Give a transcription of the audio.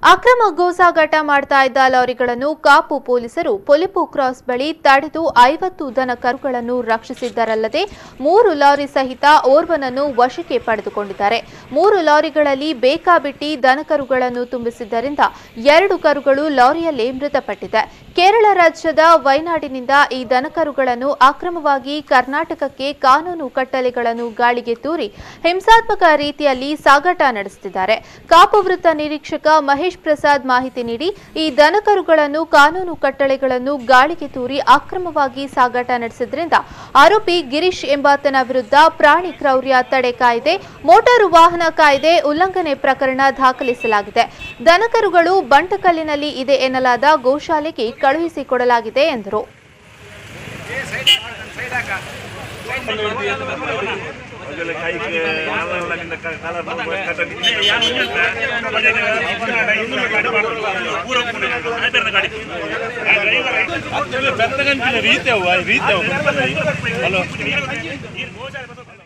ಅಕ್ರಮ ಗೋಸಾಗಾಟ ಮಾಡ್ತಾ ಇದ್ದ ಲಾರಿಗಳನ್ನು ಕಾಪು ಪೊಲೀಸರು ಪೊಲಿಪು ಕ್ರಾಸ್ ಬಳಿ ತಡೆದು ಐವತ್ತು ದನ ಕರುಗಳನ್ನು ರಕ್ಷಿಸಿದ್ದರಲ್ಲದೆ ಮೂರು ಲಾರಿ ಸಹಿತ ಓರ್ವನನ್ನು ವಶಕ್ಕೆ ಪಡೆದುಕೊಂಡಿದ್ದಾರೆ ಮೂರು ಲಾರಿಗಳಲ್ಲಿ ಬೇಕಾಬಿಟ್ಟಿ ದನಕರುಗಳನ್ನು ತುಂಬಿಸಿದ್ದರಿಂದ ಎರಡು ಕರುಗಳು ಲಾರಿಯಲ್ಲೇ ಮೃತಪಟ್ಟಿದೆ ಕೇರಳ ರಾಜ್ಯದ ವಯನಾಡಿನಿಂದ ಈ ದನಕರುಗಳನ್ನು ಅಕ್ರಮವಾಗಿ ಕರ್ನಾಟಕಕ್ಕೆ ಕಾನೂನು ಕಟ್ಟಲೆಗಳನ್ನು ಗಾಳಿಗೆ ತೂರಿ ಹಿಂಸಾತ್ಮಕ ರೀತಿಯಲ್ಲಿ ಸಾಗಾಟ ನಡೆಸುತ್ತಿದ್ದಾರೆ ಕಾಪು ವೃತ್ತ ನಿರೀಕ್ಷಕ ಮಹೇಶ್ ಪ್ರಸಾದ್ ಮಾಹಿತಿ ನೀಡಿ ಈ ದನಕರುಗಳನ್ನು ಕಾನೂನು ಕಟ್ಟಳೆಗಳನ್ನು ಗಾಳಿಗೆ ತೂರಿ ಅಕ್ರಮವಾಗಿ ಸಾಗಾಟ ನಡೆಸಿದ್ರಿಂದ ಆರೋಪಿ ಗಿರೀಶ್ ಎಂಬಾತನ ವಿರುದ್ಧ ಪ್ರಾಣಿ ಕ್ರೌರ್ಯ ತಡೆ ಕಾಯ್ದೆ ಮೋಟಾರು ವಾಹನ ಕಾಯ್ದೆ ಉಲ್ಲಂಘನೆ ಪ್ರಕರಣ ದಾಖಲಿಸಲಾಗಿದೆ ದನಕರುಗಳು ಬಂಟಕಲ್ಲಿನಲ್ಲಿ ಇದೆ ಎನ್ನಲಾದ ಗೋಶಾಲೆಗೆ ಕಳುಹಿಸಿಕೊಡಲಾಗಿದೆ ಎಂದರು ರೀತಿ ಅವ ರೀತಿ ಅವ ಹಲೋ